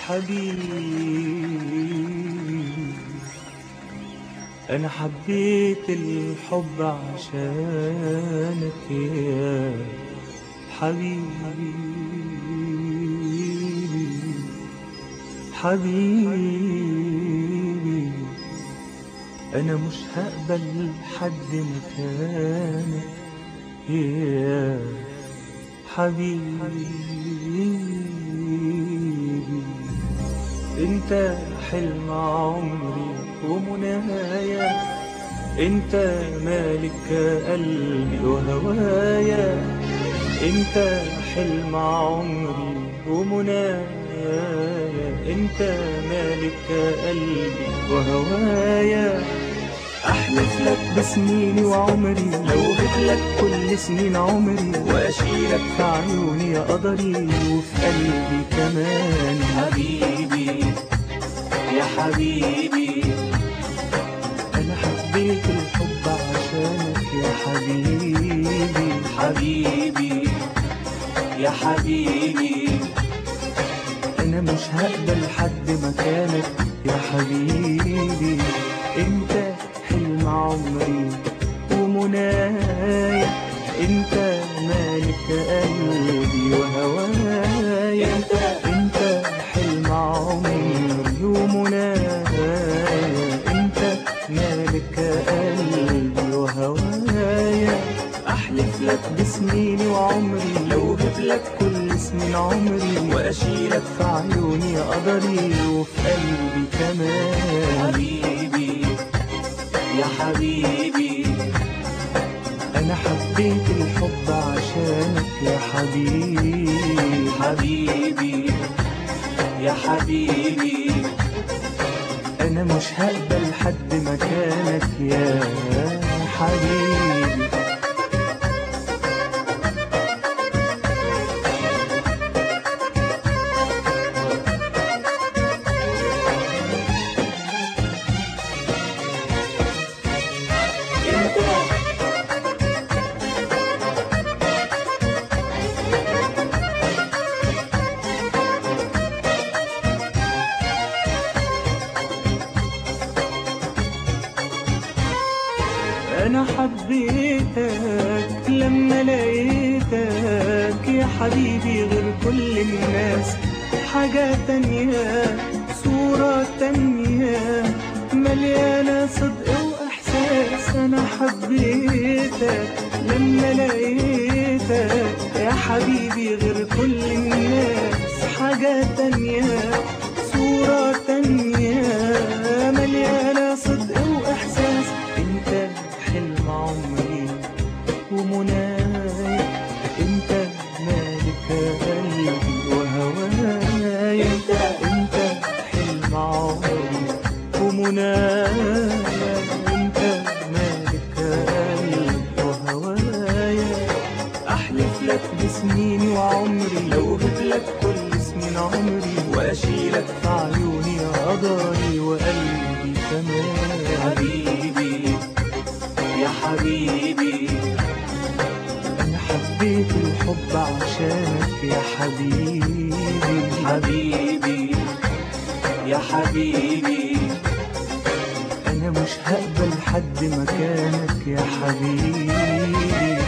حبيبي أنا حبيت الحب عشانك يا حبيبي حبيبي أنا مش هقبل حد مكانك يا حبيبي انت حلم عمري ومنايا انت مالك قلبي وهوايا انت حلم عمري ومنايا انت مالك قلبي وهوايا احلف لك بسنيني وعمري لو لك كل سنين عمري واشيلك في عيوني يا قدري وفي قلبي كمان حبيبي يا حبيبي انا حبيت الحب عشانك يا حبيبي حبيبي يا حبيبي انا مش هقبل حد مكانك يا حبيبي انت حلم عمري ومنايا انت مالك قلبي وهوايا انت انت حلم عمري ومنايا انت مالك قلبي وهوايا احلف لك بسنيني وعمري لو لك كل سنين عمري واشيلك في عيوني يا قدري وفي قلبي كمان حبيبي يا حبيبي انا حبيت الحب عشانك يا حبيبي حبيبي يا حبيبي انا مش هقبل حد مكانك يا حبيبي انا حبيتك لما لقيتك يا حبيبي غير كل الناس حاجة تانية صورة تانية مليانة صدق واحساس انا حبيتك لما لقيتك يا حبيبي غير كل الناس حاجة تانية صورة تانية مليانة صدق واحساس انت حلم عمري ومنايا انت مالك قلبي وهوايا انت انت حلم عمري ومنايا انت مالك قلبي وهوايا احلف لك بسنيني وعمري لو لك كل سنين عمري واشيلك في عيوني يا قدري وقلبي كمان حبيبي يا حبيبي انا حبيت الحب عشانك يا حبيبي حبيبي يا حبيبي انا مش هقبل حد مكانك يا حبيبي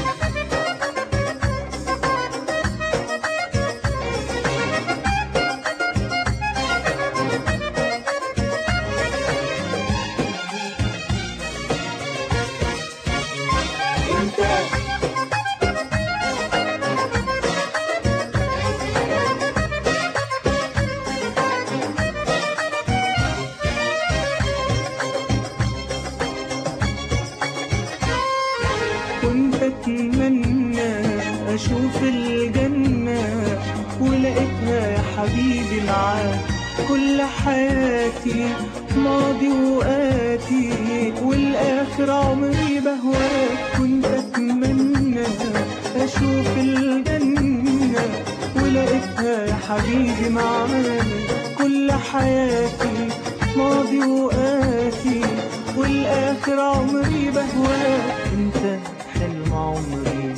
كنت اتمنى اشوف الجنة ولقيتها يا حبيبي معاك كل حياتي ماضي وآتي والآخر عمري بهواك كنت أتمنى أشوف الجنة ولقيتها يا حبيبي معاك كل حياتي ماضي وآتي والآخر عمري بهواك انت حلم عمري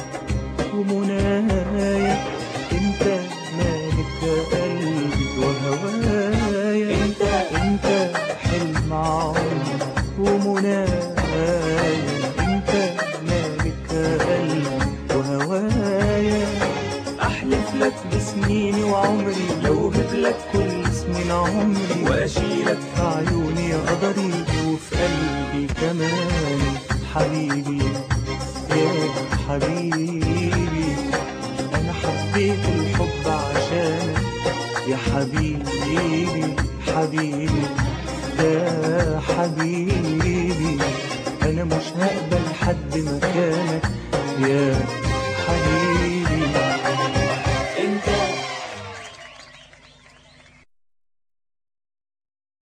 ومنايا انت مالك قلبي وهوايا كمان حبيبي يا حبيبي انا حبيت الحب عشانك يا حبيبي حبيبي يا حبيبي انا مش هقبل حد مكانك يا حبيبي